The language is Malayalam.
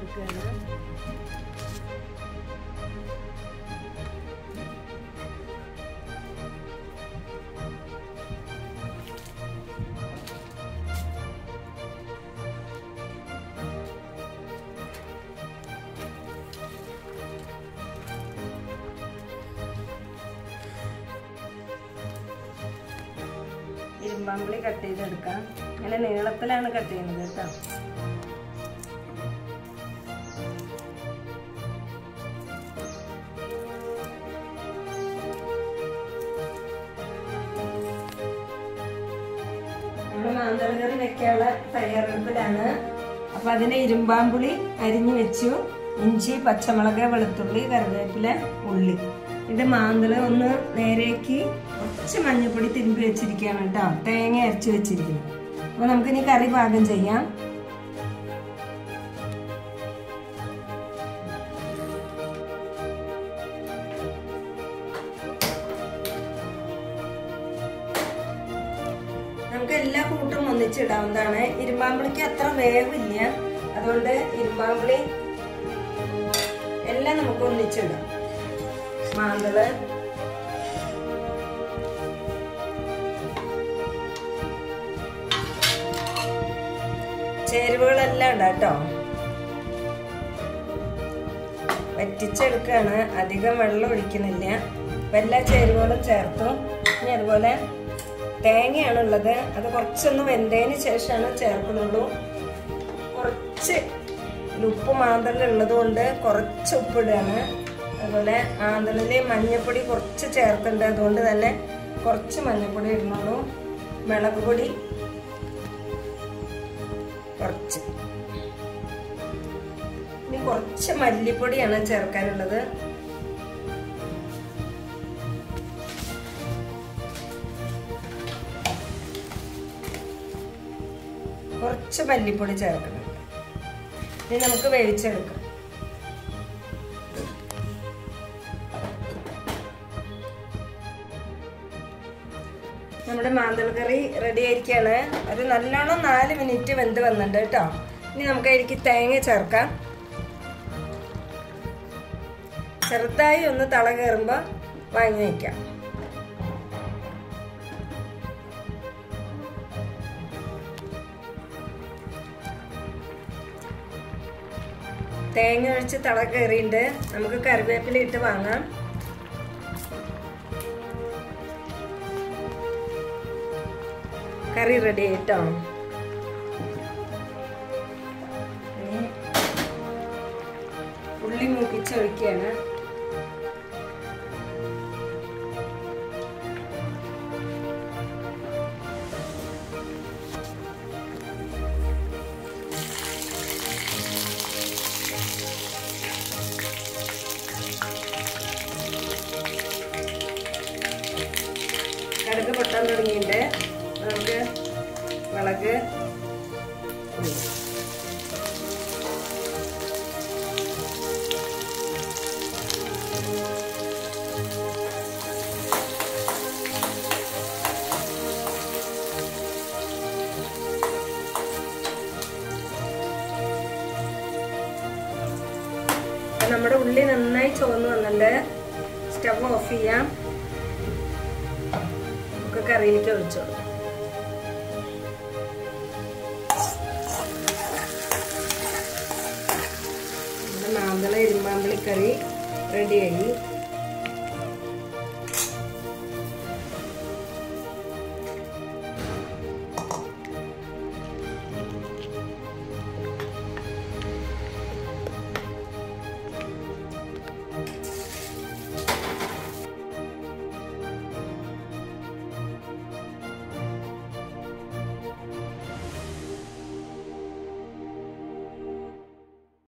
കൊടുക്കുകയാണ് ഇരുമ്പാമ്പുളി കട്ട് ചെയ്തെടുക്കാം ഇങ്ങനെ നീളത്തിലാണ് കട്ട് ചെയ്യുന്നത് കേട്ടോ നമ്മൾ മാന്തളകറി വെക്കാനുള്ള തയ്യാറെടുപ്പിലാണ് അപ്പൊ അതിന് ഇരുമ്പാമ്പുളി അരിഞ്ഞു വെച്ചു ഇഞ്ചി പച്ചമുളക് വെളുത്തുള്ളി കറിവേപ്പില ഉള്ളി ഇത് മാന്തള് ഒന്ന് നേരേക്ക് കുറച്ച് മഞ്ഞൾപ്പൊടി തിരുമ്പി വെച്ചിരിക്കുകയാണ് കേട്ടോ തേങ്ങ അരച്ചു വെച്ചിരിക്കുന്നു അപ്പൊ നമുക്കിനി കറി പാകം ചെയ്യാം നമുക്ക് എല്ലാ കൂട്ടും ഒന്നിച്ചിടാവുന്നതാണ് ഇരുമ്പാമ്പുളിക്ക് അത്ര വേവില്ല അതുകൊണ്ട് ഇരുമ്പാമ്പുളി എല്ലാം നമുക്ക് ഒന്നിച്ചിടാം മാന്തള് ചേരുവകളെല്ലാം ഇടാം കേട്ടോ വറ്റിച്ചെടുക്കാണ് അധികം വെള്ളം ഒഴിക്കുന്നില്ല അപ്പൊ എല്ലാ ചേരുവകളും ചേർത്തു ഇനി അതുപോലെ തേങ്ങയാണുള്ളത് അത് കുറച്ചൊന്ന് വെന്തതിന് ശേഷമാണ് ചേർക്കുന്നുള്ളൂ കുറച്ച് ഉപ്പ് മാന്തലുള്ളത് കൊണ്ട് കുറച്ച് ഉപ്പിടുകയാണ് അതുപോലെ മാന്തലിൽ മഞ്ഞപ്പൊടി കുറച്ച് ചേർത്തിട്ടുണ്ട് അതുകൊണ്ട് തന്നെ കുറച്ച് മഞ്ഞപ്പൊടി ഇടുന്നുള്ളൂ മുളക് പൊടി കുറച്ച് ഇനി കുറച്ച് മല്ലിപ്പൊടിയാണ് ചേർക്കാനുള്ളത് കുറച്ച് മല്ലിപ്പൊടി ചേർക്കണം ഇനി നമുക്ക് വേവിച്ചെടുക്കാം നമ്മുടെ മാന്തൾ കറി റെഡി ആയിരിക്കാണ് ഒരു നല്ലോണം നാല് മിനിറ്റ് വെന്ത് വന്നിട്ടുണ്ട് കേട്ടോ ഇനി നമുക്ക് അതിലേക്ക് തേങ്ങ ചേർക്കാം ചെറുതായി ഒന്ന് തള കയറുമ്പോൾ വാങ്ങി വയ്ക്കാം തേങ്ങ ഒഴിച്ച് തള കയറിയിട്ടുണ്ട് നമുക്ക് കറിവേപ്പില ഇട്ട് വാങ്ങാം കറി റെഡി ആയിട്ടോ ഇനി ഉള്ളി മൂപ്പിച്ച് ഒഴിക്കുകയാണ് കടുക് പൊട്ടാൻ തുടങ്ങിയിട്ടുണ്ട് നമുക്ക് മുളക് ഉള്ളി. അപ്പൊ നമ്മുടെ ഉള്ളി നന്നായി ചുവന്ന് വന്നിട്ടുണ്ട് സ്റ്റവ് ഓഫ് ചെയ്യാം നമുക്ക് കറിയിലേക്ക് ഒഴിച്ചു കൊടുക്കാം നമ്മുടെ മാന്തള ഇരുമ്പാമ്പളി കറി റെഡിയായി